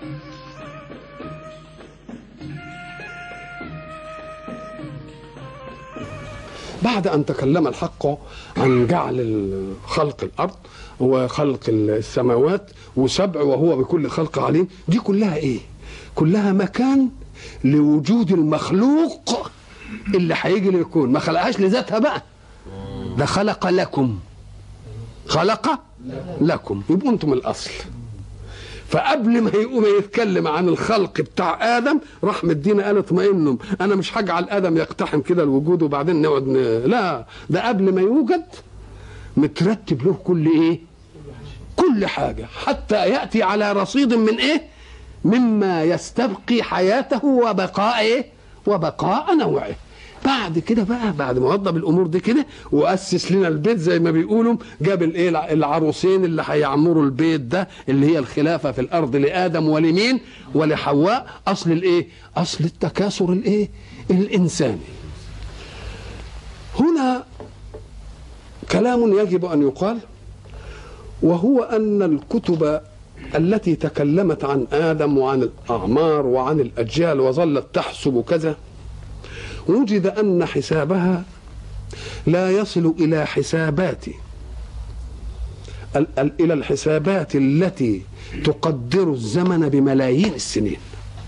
بعد أن تكلم الحق عن جعل خلق الأرض وخلق السماوات وسبع وهو بكل خلق عليم دي كلها إيه كلها مكان لوجود المخلوق اللي هيجي للكون ما خلقهاش لذاتها بقى ده خلق لكم خلق لكم يبقوا انتم الاصل فقبل ما يقوم يتكلم عن الخلق بتاع ادم راح مدينا قال اطمئنوا انا مش هجعل ادم يقتحم كده الوجود وبعدين نقعد ن... لا ده قبل ما يوجد مترتب له كل ايه كل حاجه حتى ياتي على رصيد من ايه مما يستبقي حياته وبقاء ايه وبقاء نوعه بعد كده بقى بعد ما وضب الامور دي كده واسس لنا البيت زي ما بيقولوا جاب الايه العروسين اللي هيعمروا البيت ده اللي هي الخلافه في الارض لادم ولمين ولحواء اصل الايه اصل التكاثر الايه الانساني هنا كلام يجب ان يقال وهو ان الكتب التي تكلمت عن ادم وعن الاعمار وعن الاجيال وظلت تحسب كذا وجد ان حسابها لا يصل الى حسابات الى الحسابات التي تقدر الزمن بملايين السنين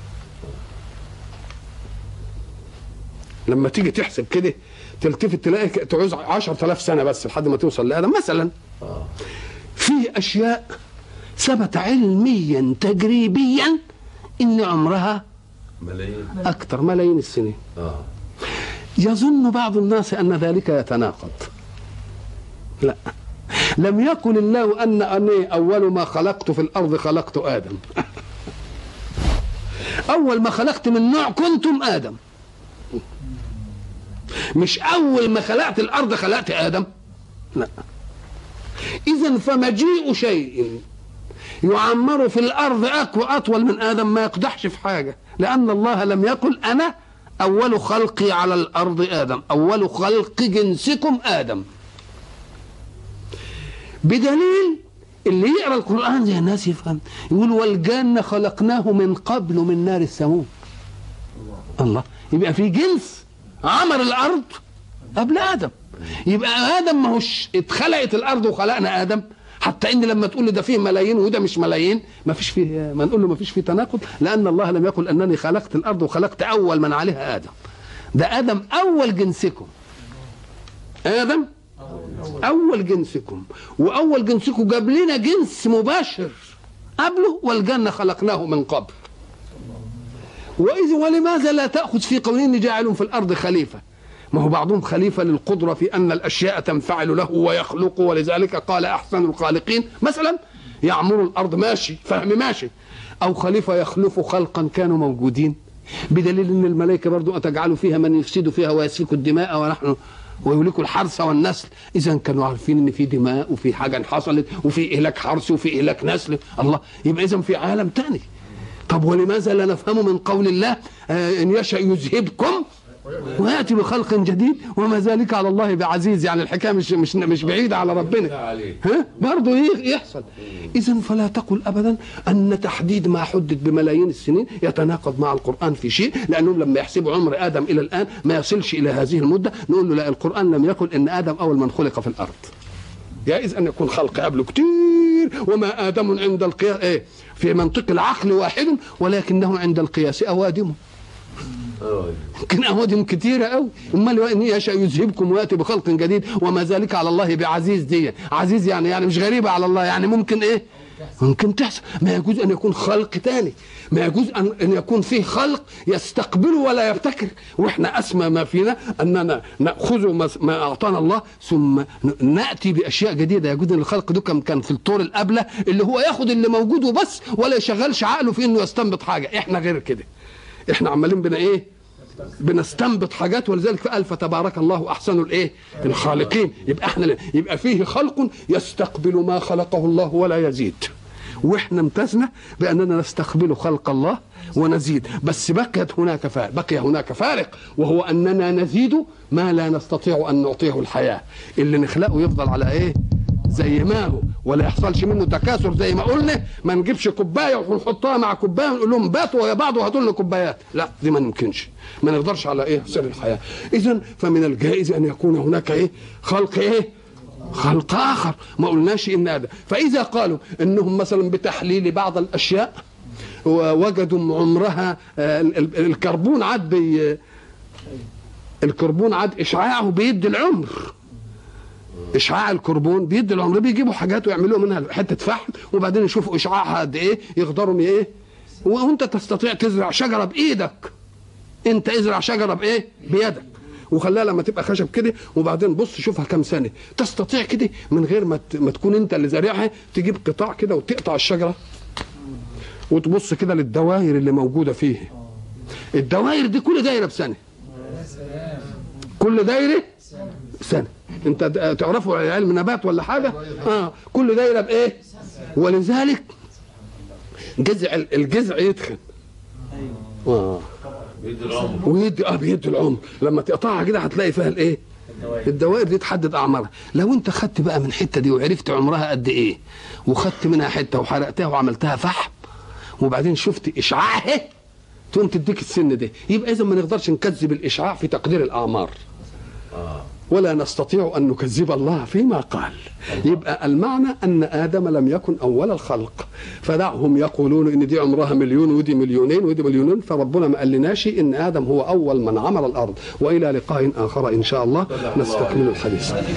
لما تيجي تحسب كده تلتفت تلاقي تعوز 10000 سنه بس لحد ما توصل لادم مثلا في اشياء ثبت علميا تجريبيا ان عمرها ملايين اكثر ملايين السنين اه يظن بعض الناس ان ذلك يتناقض لا لم يقل الله ان اني اول ما خلقت في الارض خلقت ادم اول ما خلقت من نوع كنتم ادم مش اول ما خلقت الارض خلقت ادم لا اذا فمجيء شيء يعمر في الارض اقوى اطول من ادم ما يقدحش في حاجه لان الله لم يقل انا اول خلقي على الارض ادم اول خلق جنسكم ادم بدليل اللي يقرا القران زي الناس يفهم يقول والجنه خلقناه من قبل من نار السموم الله يبقى في جنس عمر الارض قبل ادم يبقى ادم ما هوش اتخلقت الارض وخلقنا ادم حتى ان لما تقول لي ده فيه ملايين وده مش ملايين ما فيش فيه ما نقول له ما فيش فيه تناقض لان الله لم يقل انني خلقت الارض وخلقت اول من عليها ادم ده ادم اول جنسكم ادم اول جنسكم واول جنسكم جاب لنا جنس مباشر قبله والجنه خلقناه من قبل وإذ ولماذا لا تأخذ في قوله إني جاعل في الأرض خليفة ما هو بعضهم خليفة للقدرة في أن الأشياء تنفعل له ويخلق ولذلك قال أحسن الخالقين مثلا يعمر الأرض ماشي فهم ماشي أو خليفة يخلف خلقا كانوا موجودين بدليل أن الملائكة برضو أتجعل فيها من يفسد فيها ويسفك الدماء ونحن ويهلكوا الحرث والنسل اذا كانوا عارفين ان في دماء وفي حاجه حصلت وفي اهلاك حرث وفي اهلاك نسل الله يبقى اذا في عالم تاني طب ولماذا لا نفهم من قول الله آه ان يشاء يذهبكم وياتي بخلق جديد وما ذلك على الله بعزيز يعني الحكايه مش مش مش بعيده على ربنا ها برضه يحصل اذا فلا تقل ابدا ان تحديد ما حدد بملايين السنين يتناقض مع القران في شيء لانهم لما يحسبوا عمر ادم الى الان ما يصلش الى هذه المده نقول له لا القران لم يقل ان ادم اول من خلق في الارض جائز ان يكون خلق قبله كتير وما ادم عند القياس ايه في منطق العقل واحد ولكنه عند القياس اوادم يمكن اوادم كتيره قوي امال ان يشاء يذهبكم وياتي بخلق جديد وما ذلك على الله بعزيز دي عزيز يعني يعني مش غريبه على الله يعني ممكن ايه ممكن تحصل ما يجوز ان يكون خلق تاني ما يجوز ان ان يكون فيه خلق يستقبل ولا يبتكر واحنا اسمى ما فينا اننا ناخذ ما اعطانا الله ثم ناتي باشياء جديده يجوز ان الخلق ده كان في الطور الابله اللي هو ياخذ اللي موجود وبس ولا يشغلش عقله في انه يستنبط حاجه احنا غير كده احنا عمالين بنا ايه بنستنبط حاجات ولذلك قال فتبارك الله احسن الايه الخالقين يبقى احنا يبقى فيه خلق يستقبل ما خلقه الله ولا يزيد واحنا امتزنا باننا نستقبل خلق الله ونزيد بس بقيت هناك فارق بقي هناك فارق وهو اننا نزيد ما لا نستطيع ان نعطيه الحياه اللي نخلقه يفضل على ايه زي ما هو ولا يحصلش منه تكاثر زي ما قلنا ما نجيبش كوبايه ونحطها مع كوبايه ونقول لهم باتوا ويا بعض وهاتوا لنا كوبايات لا دي ما يمكنش ما نقدرش على ايه سر الحياه اذا فمن الجائز ان يكون هناك ايه خلق ايه خلق اخر ما قلناش ان هذا فاذا قالوا انهم مثلا بتحليل بعض الاشياء ووجدوا عمرها آه، ال- ال- الكربون عاد بي الكربون عاد اشعاعه بيدي العمر اشعاع الكربون بيدي العمر بيجيبوا حاجات ويعملوا منها حته فحم وبعدين يشوفوا اشعاعها قد ايه يقدروا ايه وانت تستطيع تزرع شجره بايدك انت ازرع شجره بايه بيدك وخليها لما تبقى خشب كده وبعدين بص شوفها كام سنه تستطيع كده من غير ما ت- ما تكون انت اللي زارعها تجيب قطاع كده وتقطع الشجره وتبص كده للدوائر اللي موجوده فيه الدوائر دي كل دايره بسنه كل دايره سنه انت د- تعرفوا علم نبات ولا حاجه اه كل دايره بايه ولذلك جذع الجذع يدخن اه بيدي العمر ويدي اه بيدي العمر لما تقطعها كده هتلاقي فيها الايه الدوائر دي تحدد اعمارها لو انت خدت بقى من الحته دي وعرفت عمرها قد ايه وخدت منها حته وحرقتها وعملتها فحم وبعدين شفت اشعاعها تقوم تديك السن ده يبقى اذا ما نقدرش نكذب الاشعاع في تقدير الاعمار ولا نستطيع ان نكذب الله فيما قال يبقى المعنى ان ادم لم يكن اول الخلق فدعهم يقولون ان دي عمرها مليون ودي مليونين ودي مليونين فربنا ما قالناش ان ادم هو اول من عمر الارض والى لقاء اخر ان شاء الله نستكمل الحديث